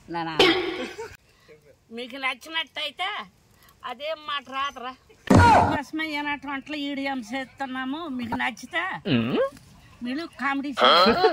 నానా మీకు నచ్చినట్టయితే అదేం మాట రాతరా కోసమే ఏనాటి వంటలు ఈడియం చేస్తున్నాము మీకు నచ్చితే మీరు కామెడీ చేయండి.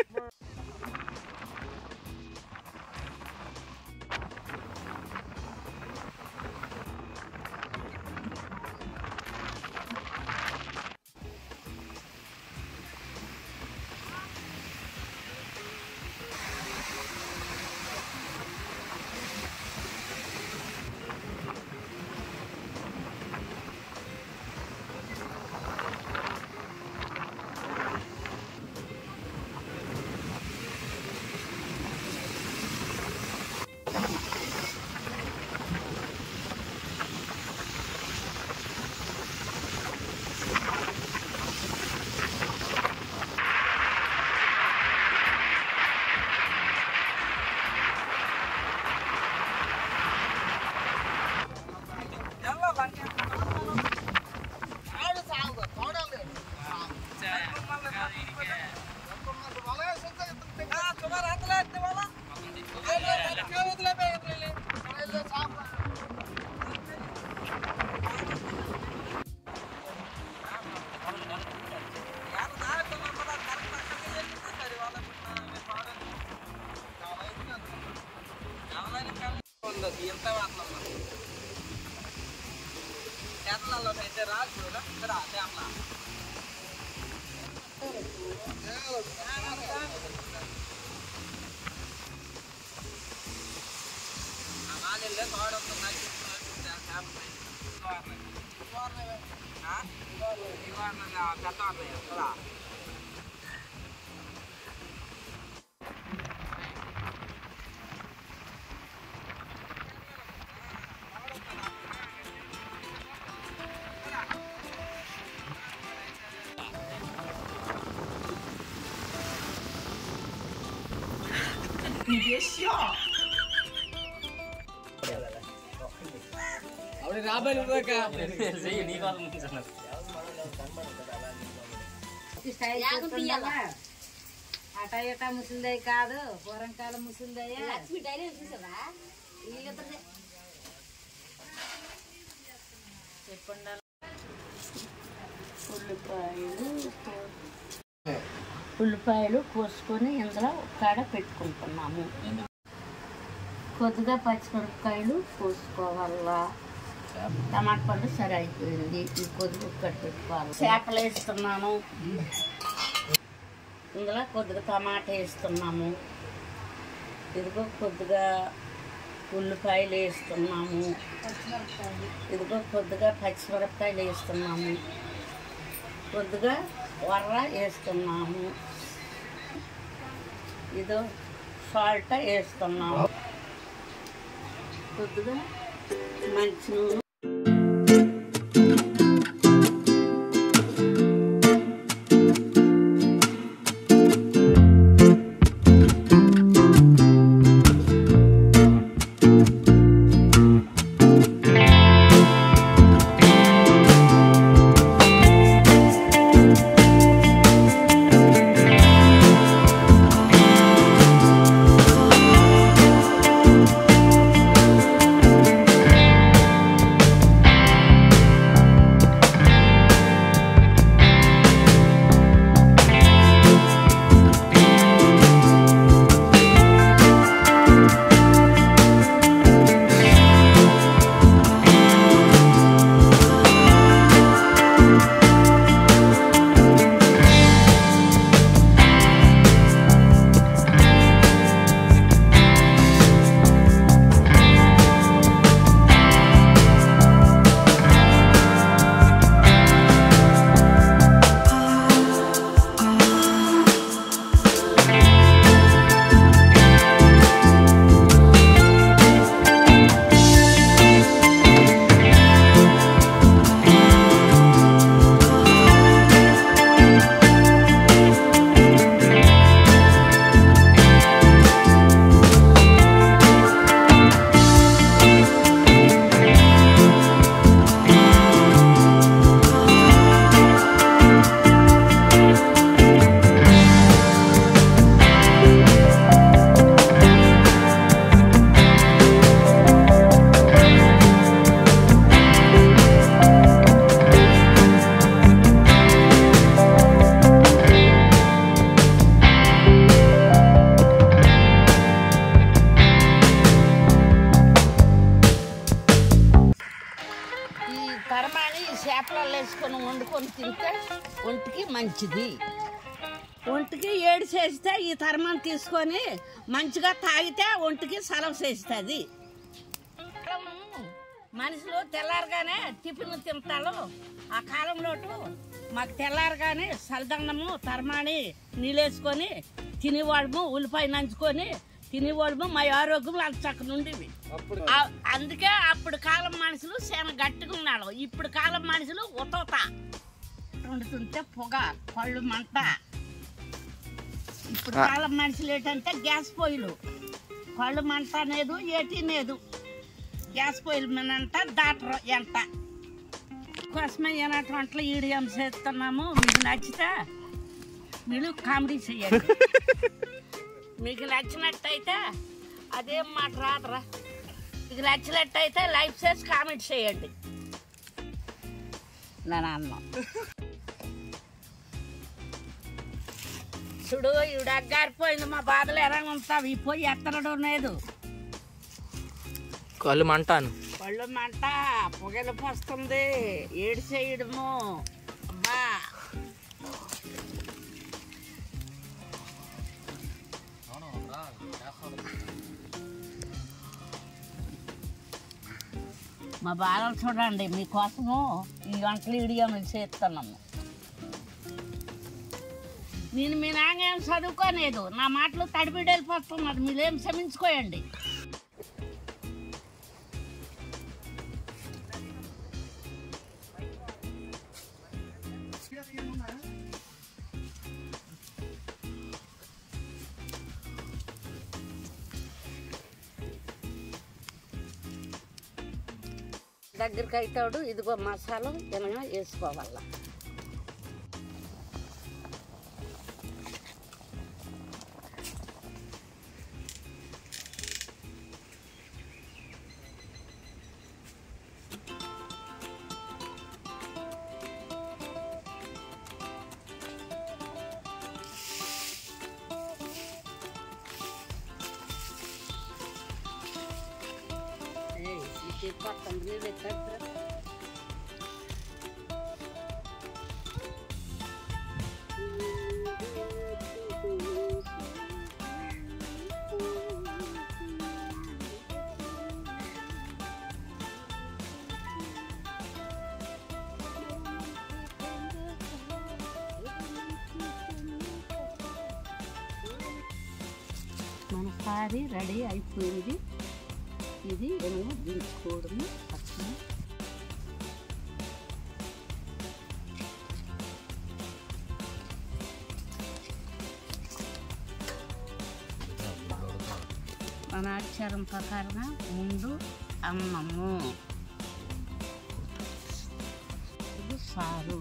అట ఇట ముసిందే కాదు పూర్వంకాలం ముసిందయ్యా లక్ష్మి డైరీ చూసావా వీళ్ళిద్దరిదే ఉల్లిపాయలు ఉల్లిపాయలు కోసుకొని ఇందులో కాడ పెట్టుకుంటున్నాము కొద్దిగా పచ్చిమిరపకాయలు కోసుకోవాలా టమాటా పండు సరే అయిపోయింది ఈ కొద్దిగా ఇక్కడ పెట్టుకోవాలి చేపలు వేస్తున్నాను ఇందులో కొద్దిగా టమాటా వేస్తున్నాము ఇదిగో కొద్దిగా ఉల్లిపాయలు వేస్తున్నాము ఇదిగో కొద్దిగా పచ్చిమిరపకాయలు వేస్తున్నాము కొద్దిగా వర్ర వేస్తున్నాము ఇదో సాల్ట్ వేస్తున్నాము కొద్దిగా మంచి నూనె మంచిది ఒంటికి ఏడు చేస్తే ఈ తర్మం తీసుకొని మంచిగా తాగితే ఒంటికి సలవ చేస్తుంది మనుషులు తెల్లారగానే టిఫిన్ తింటారు ఆ కాలంలోటు మాకు తెల్లారగానే సలదన్నము తర్మాని నీళ్ళేసుకొని తినేవాళ్ళము ఉల్లిపాయ నంచుకొని తినేవాళ్ళము మా ఆరోగ్యం అంత చక్కగా ఉండేవి ఆ- అందుకే అప్పుడు కాలం మనుషులు చాలా గట్టిగా ఉన్నాడు ఇప్పుడు కాలం మనుషులు ఉతోత వండుతుంటే పొగ కళ్ళు మంట ఇప్పుడు కాలం మనుషులు ఏంటంటే గ్యాస్ పొయ్యిలు కళ్ళు మంట అనేది ఏటి లేదు గ్యాస్ పొయ్యిల మీద అంట దాటరు ఎంత కోసమే ఏనాటి వంటలు ఈడియం చేస్తున్నాము మీకు నచ్చితే మీరు కామెడీ చేయండి మీకు నచ్చినట్టయితే అదేం మాట రాదురా మీకు నచ్చినట్టయితే లైక్ చేసి కామెంట్ చేయండి నా నాన్న చూడు ఈవిడ అగ్గారిపోయింది మా బాధలు ఎలా ఉంటావు ఈ పోయి ఎత్తనడం లేదు కళ్ళు మంటాను పళ్ళు మంట పొగలు పోస్తుంది ఏడు చేయడము అబ్బా మా బాధలు చూడండి మీకోసము ఈ గంటలు ఇడియం చేస్తున్నాము నేను మీ నాన్నేం చదువుకోలేదు నా మాటలు తడిబిడి వెళ్ళిపోతున్నారు మీరేం క్షమించుకోయండి దగ్గరికి అవుతాడు ఇదిగో మసాలా తినగా వేసుకోవాల ఏయ్, ఇది పక్కన నీళ్ళు ఎక్కడ మన సారీ రెడీ అయిపోయింది ఇది ఏమో దించుకోవడము పక్కన మన ఆచారం ప్రకారంగా ముందు అన్నము ఇది సారు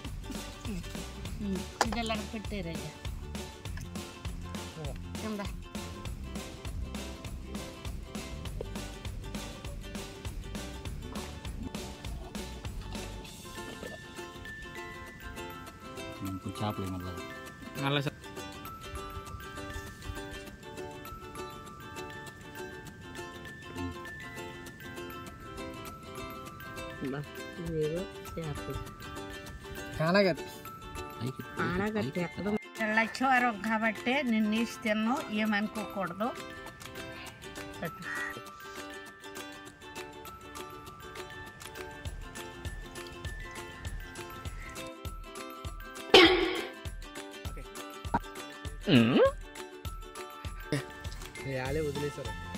ఇది ఎలా పెట్టారయ్యా కింద చేపలు మళ్ళీ మళ్ళీ ఇదిగో చేపలు కానగతి ఆడగట్టి ఎక్కడ తెల్లచ్చవారం కాబట్టి నేను నీసి తిన్నావు ఏమనుకోకూడదు పెట్టు. యాలే వదిలేశారు